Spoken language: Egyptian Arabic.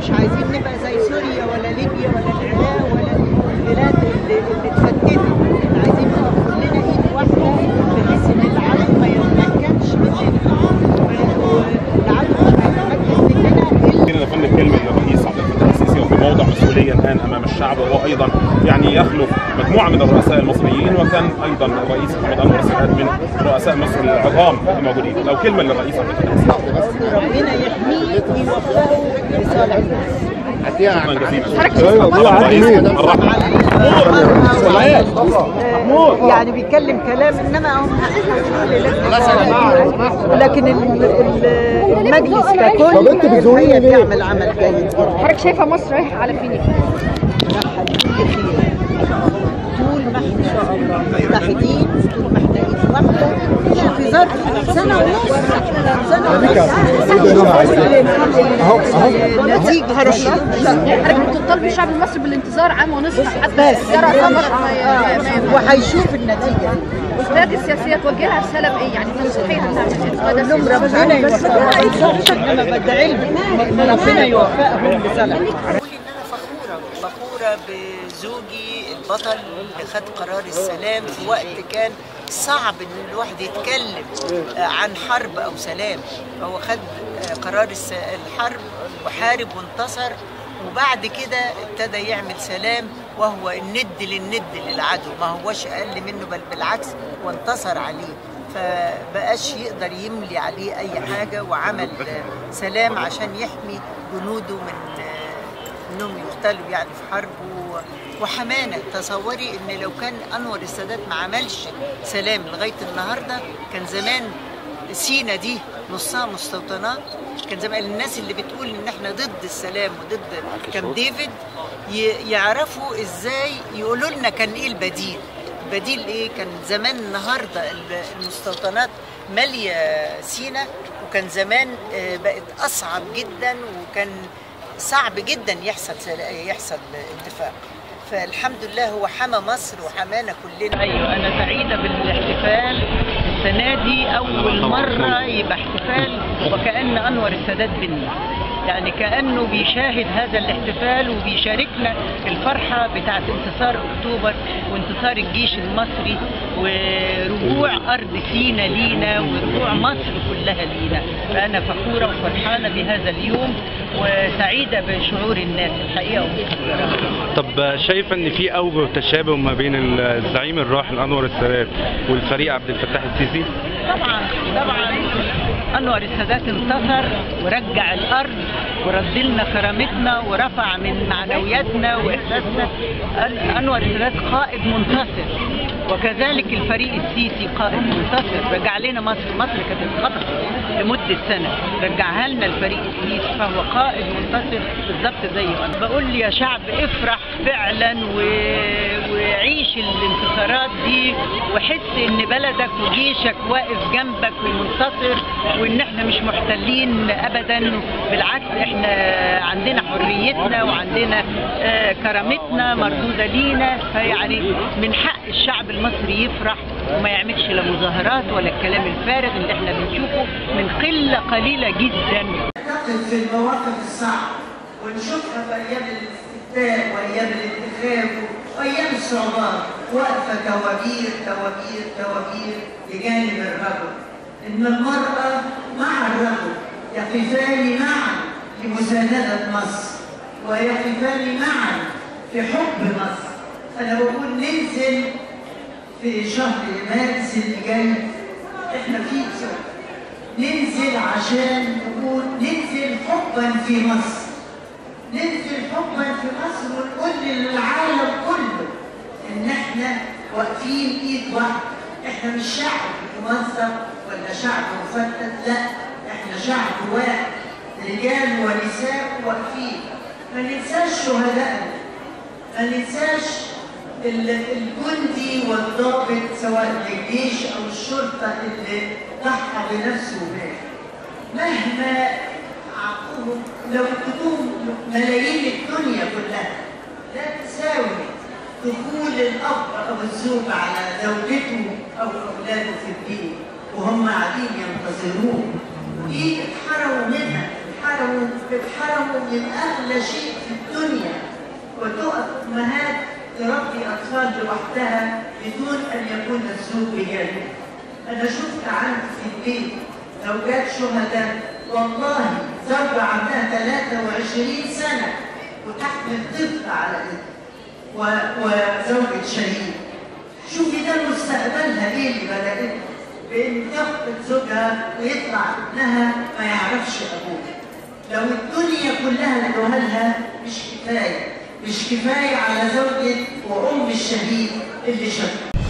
مش عايزين نبقى زي سوريا ولا ليبيا ولا العراق ولا البلاد اللي, اللي اتفتتت احنا عايزين نبقى كلنا ايد واحده بحيث ان العدو ما يتمكنش مننا والعدو مش هيتمكن مننا الا كده نفند كلمه للرئيس عبد الفتاح السيسي وفي موضع مسؤوليه الان امام الشعب وهو ايضا يعني يخلف مجموعه من الرؤساء المصريين وكان ايضا الرئيس محمد انور السادات من رؤساء مصر العظام الموجودين لو كلمه للرئيس عبد الفتاح السيسي ربنا يحميه ويوفقه لصالح الناس شكرا جزيلا ايوه عادي مين يعني بيتكلم كلام انما هم لكن ال- ال- المجلس ككل طب انت بتزوريني ليه؟ بيعمل عمل جيد جدا حضرتك شايفه مصر رايحه على فين يا فندم؟ طول ما احنا ان شاء الله متحدين طول ما احنا ايد واحده شوفي ظرف سنه ونص سنه ونص اهو اهو نتيجه حضرتك بتطالبي الشعب المصري بالانتظار عام ونصف حتى بس يرى ثمر ما ي- ما ي- وهيشوف النتيجه القيادة السياسية توجهها رسالة بإيه؟ يعني تنصحيها تعمل إيه؟ اقول لهم ربنا يوفقهم ما ينصحش انما بدعي لهم ان ربنا يوفقهم لصالح بقول ان انا فخوره فخوره بزوجي البطل اللي خد قرار السلام في وقت كان صعب ان الواحد يتكلم آه، عن حرب او سلام هو خد آه، قرار الس- الحرب وحارب وانتصر وبعد كده ابتدى يعمل سلام وهو الند للند للعدو ما هوش اقل منه بل بالعكس وانتصر عليه فبقاش يقدر يملي عليه اي حاجه وعمل آه، سلام عشان يحمي جنوده من آه، انهم يقتلوا يعني في حرب و- وحمانه تصوري ان لو كان انور السادات ما عملش سلام لغايه النهارده كان زمان سينا دي نصها مستوطنات كان زمان الناس اللي بتقول ان احنا ضد السلام وضد كامب ديفيد ي- يعرفوا ازاي يقولوا لنا كان ايه البديل البديل ايه كان زمان النهارده ال- المستوطنات ماليه سينا وكان زمان آه، بقت اصعب جدا وكان صعب جدا يحصل سلا- يحصل اتفاق فالحمد لله هو حمى مصر وحمانا كلنا ايوه انا سعيده بالاحتفال السنه دي اول مره يبقى احتفال وكان انور السادات بينا يعني كانه بيشاهد هذا الاحتفال وبيشاركنا الفرحه بتاعه انتصار اكتوبر وانتصار الجيش المصري ورجوع ارض سينا لينا ورجوع مصر كلها لينا فانا فخوره وفرحانه بهذا اليوم وسعيده بشعور الناس الحقيقه ومكبره طب شايفه ان في اوجه تشابه ما بين الزعيم الراحل انور السادات والفريق عبد الفتاح السيسي؟ طبعا طبعا انور السادات انتصر ورجع الارض ورد لنا كرامتنا ورفع من معنوياتنا واحساسنا أن- انور السادات قائد منتصر وكذلك الفريق السيسي قائد منتصر رجع لنا مصر مصر كانت اتخطفت لمده سنه رجعها لنا الفريق السيسي فهو قائد منتصر بالظبط زي ما أنا. بقول يا شعب افرح فعلا و... وعيش الانتصارات دي وحس ان بلدك وجيشك واقف جنبك ومنتصر وان احنا مش محتلين ابدا بالعكس احنا عندنا حريتنا وعندنا آه، كرامتنا مردوده لينا فيعني من حق الشعب المصري يفرح وما يعملش لا مظاهرات ولا الكلام الفارغ اللي احنا بنشوفه من قله قليله جدا نعتقد في المواقف الصعبة ونشوفها في أيام الاستفتاء وأيام الانتخاب وأيام الصعوبات واقفة توابير توابير توابير بجانب الرجل إن المرأة مع الرجل يقفان معا لمساندة مصر ويقفان معا في حب مصر أنا بقول ننزل في شهر مارس اللي جاي احنا فيه بسرعة ننزل عشان نقول ننزل حبا في مصر ننزل حبا في مصر ونقول للعالم كله ان احنا واقفين ايد واحده احنا مش شعب ممزق ولا شعب مفتت لا احنا شعب واحد رجال ونساء واقفين ما ننساش شهدائنا ما ننساش ال- الجندي والضابط سواء الجيش او الشرطه اللي ضحى بنفسه ومات مهما عقوهم لو ادوهم ملايين الدنيا كلها لا تساوي دخول الاب او الزوج على زوجته او اولاده في البيت وهم قاعدين ينتظروه دي اتحرموا منها بيتحرموا بيتحرموا من اغلى شيء في الدنيا وتقف امهات تربي اطفال لوحدها بدون ان يكون الزوج بجانب انا شفت عندي في البيت زوجات شهداء والله زوجة عندها 23 سنة وتحمل طفل على ايدها و- وزوجة شهيد شوفي ده مستقبلها ايه اللي بدأت بان تفقد زوجها ويطلع ابنها ما يعرفش ابوه لو الدنيا كلها ادوها لها مش كفايه مش كفايه على زوجة وام الشهيد اللي شافها